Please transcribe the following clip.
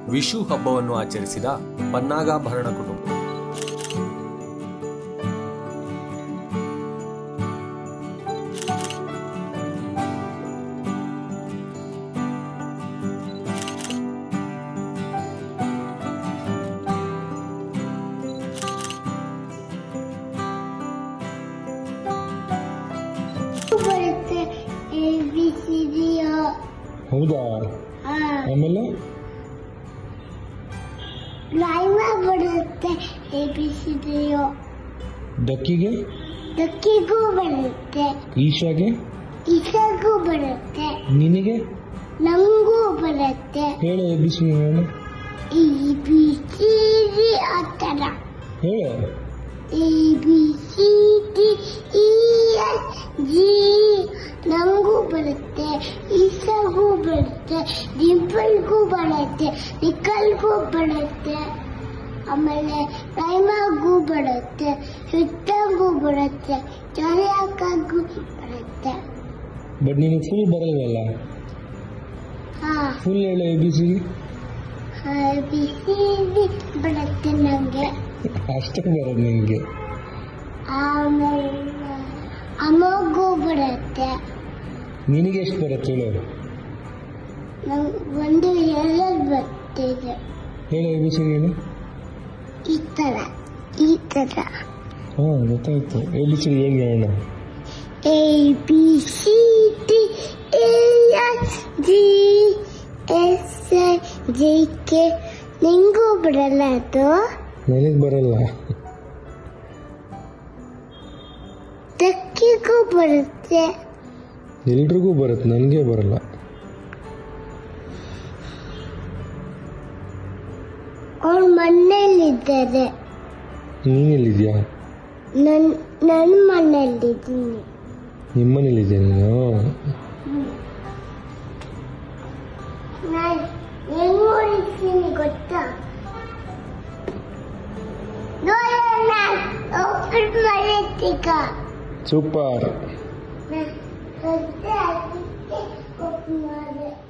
ವಿಶು ಹಬ್ಬವನ್ನು ಆಚರಿಸಿದ ಪನ್ನಾಗಾಭರಣ ಕುಟುಂಬ ಬರುತ್ತೆ ಎ ಬಿ ಸಿ ಡಿ ಹೌದಾ ಆಮೇಲೆ ಲೈಮ ಬರುತ್ತೆ ಎ ಬಿ ಸಿ ಡಿ ಡಕ್ಕಿಗೆ ದಕ್ಕಿಗೂ ಬರುತ್ತೆ ಈಶಾಗೆ ಇಸಗೂ ಬರುತ್ತೆ ನಿನಗೆ ನಮಗೂ ಬರುತ್ತೆ ಹೇಳು ಎ ಬಿ ಸಿ ಹೇಳು ಎ ಬಿ ಸಿ ಡಿ ಆ ಥರ ಹೇಳು A B C D E S G ನಮಗೂ ಬರುತ್ತೆ ಈಸಗೂ ಬರುತ್ತೆ ಡಿಂಪಲ್ಗೂ ಬರುತ್ತೆ ನಿಕಲ್ಗೂ ಬರುತ್ತೆ ಆಮೇಲೆ ರೈಮಾಗೂ ಬರುತ್ತೆ ಹಿಟ್ಟಂಗೂ ಬರುತ್ತೆ ಚಳಿಯಾಕಗೂ ಬರುತ್ತೆ ಬಟ್ ನಿನಗೆ ಫುಲ್ ಬರಲ್ವಲ್ಲ ಹಾ ಫುಲ್ ಹೇಳು A B C A B C D ಬರುತ್ತೆ ನನಗೆ ಅಷ್ಟೇ ಬರೋದು ನಿನಗೆ ಆಮೇಲೆ ಅಮ್ಮಗೂ ಬರುತ್ತೆ ನಿನಗೆ ಎಷ್ಟು ಬರುತ್ತೆ ಹೇಳು ನಂಗೆ ಒಂದು ಎರಡು ಬರ್ತಿದೆ ಹೇಳು ಎ ಬಿ ಸಿ ಹೇಳು ಈ ಥರ ಈ ಥರ ಹಾಂ ಗೊತ್ತಾಯ್ತು ಎ ಬಿ ಸಿ ಹೇಗೆ ಹೇಳೋಣ A B C D A S G S G K ನಿಂಗೂ ಬರಲ್ಲ ಅದು ನನಗೆ ಬರಲ್ಲ ದಕ್ಕಿಗೂ ಬರುತ್ತೆ ಎಲ್ರಿಗೂ ಬರುತ್ತೆ ನನಗೆ ಬರಲ್ಲ ಅವ್ರ ಮನೇಲಿದ್ದಾರೆ ನೀನೆಲ್ಲಿದ್ಯಾ ನನ್ ನನ್ನ ಮನೇಲಿದ್ದೀನಿ ನಿಮ್ಮನೇಲಿದ್ಯಾ ನೀನು ನಾನು ಹೆಂಗ್ ಓಡಿಸ್ತೀನಿ ಗೊತ್ತಾ ನೋಡೋಣ ಒಬ್ಬರು ಮನೆತ್ತೀಗ ಸೂಪರ್ ನಾನು ಅದಕ್ಕೆ ಓಪನ್ ಮಾಡಿದೆ